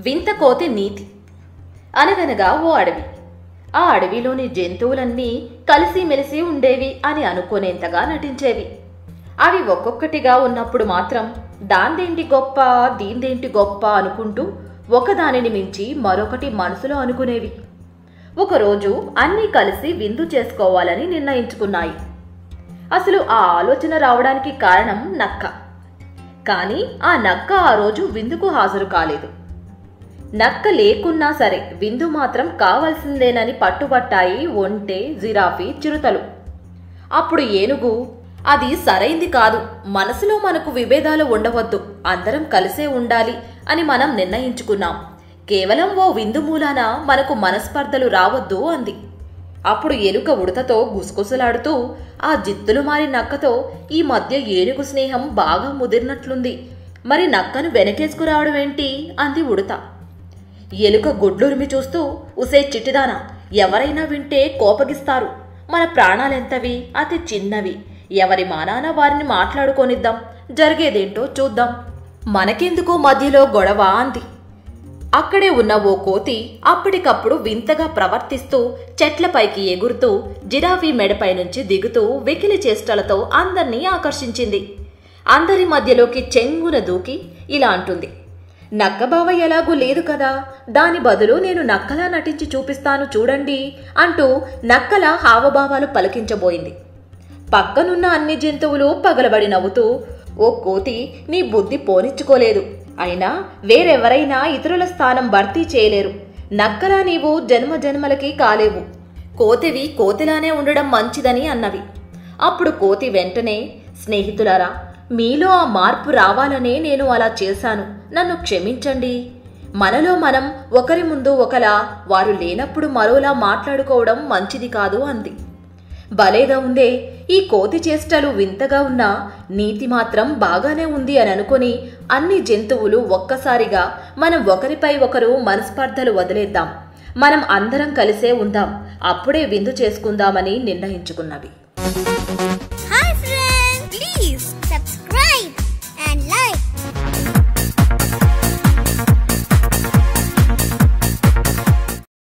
వింత కోతి నీతి అనగనగా ఓ అడవి ఆ అడవిలోని జంతువులన్నీ కలిసిమెలిసి ఉండేవి అని అనుకునేంతగా నటించేవి అవి ఒక్కొక్కటిగా ఉన్నప్పుడు మాత్రం దాందేంటి గొప్ప దీందేంటి గొప్ప అనుకుంటూ ఒకదానిని మించి మరొకటి మనసులో అనుకునేవి ఒకరోజు అన్నీ కలిసి విందు చేసుకోవాలని నిర్ణయించుకున్నాయి అసలు ఆ ఆలోచన రావడానికి కారణం నక్క కానీ ఆ నక్క ఆ రోజు విందుకు హాజరు కాలేదు నక్క లేకున్నా సరే విందు మాత్రం కావాల్సిందేనని పట్టుబట్టాయి ఒంటె జిరాఫీ చిరుతలు అప్పుడు ఏనుగు అది సరైంది కాదు మనసులో మనకు విభేదాలు ఉండవద్దు అందరం కలిసే ఉండాలి అని మనం నిర్ణయించుకున్నాం కేవలం ఓ విందు మూలాన మనకు మనస్పర్ధలు రావద్దు అంది అప్పుడు ఎలుక ఉడతతో గుసగుసలాడుతూ ఆ జిత్తులు మారి నక్కతో ఈ మధ్య ఏనుగు స్నేహం బాగా ముదిరినట్లుంది మరి నక్కను వెనకేసుకురావడం ఏంటి అంది ఉడత ఎలుక గుడ్లురిమి చూస్తూ ఉసే చిట్టిదానా ఎవరైనా వింటే కోపగిస్తారు మన ప్రాణాలెంతవి అతి చిన్నవి ఎవరి మానాన వారిని మాట్లాడుకొనిద్దాం జరిగేదేంటో చూద్దాం మనకెందుకు మధ్యలో గొడవ అంది అక్కడే ఉన్న ఓ కోతి అప్పటికప్పుడు వింతగా ప్రవర్తిస్తూ చెట్లపైకి ఎగురుతూ జిరాఫీ మెడపై నుంచి దిగుతూ వెకిలి చేష్టలతో అందర్నీ ఆకర్షించింది అందరి మధ్యలోకి చెంగున దూకి ఇలా అంటుంది నక్కబావ ఎలాగూ లేదు కదా దాని బదులు నేను నక్కలా నటించి చూపిస్తాను చూడండి అంటూ నక్కల హావభావాలు పలికించబోయింది పక్కనున్న అన్ని జంతువులు పగలబడి నవ్వుతూ ఓ కోతి నీ బుద్ధి పోనిచ్చుకోలేదు అయినా వేరెవరైనా ఇతరుల స్థానం భర్తీ చేయలేరు నక్కలా నీవు జన్మ జన్మలకి కాలేవు కోతివి కోతిలానే ఉండడం మంచిదని అన్నవి అప్పుడు కోతి వెంటనే స్నేహితులారా మీలో ఆ మార్పు రావాలనే నేను అలా చేశాను నన్ను క్షమించండి మనలో మనం ఒకరి ముందు ఒకలా వారు లేనప్పుడు మరోలా మాట్లాడుకోవడం మంచిది కాదు అంది భలేగా ఉందే ఈ కోతి చేష్టలు వింతగా ఉన్నా నీతి మాత్రం బాగానే ఉంది అని అనుకుని అన్ని జంతువులు ఒక్కసారిగా మనం ఒకరిపై ఒకరు మనస్పర్ధలు వదిలేద్దాం మనం అందరం కలిసే ఉందాం అప్పుడే విందు చేసుకుందామని నిర్ణయించుకున్నవి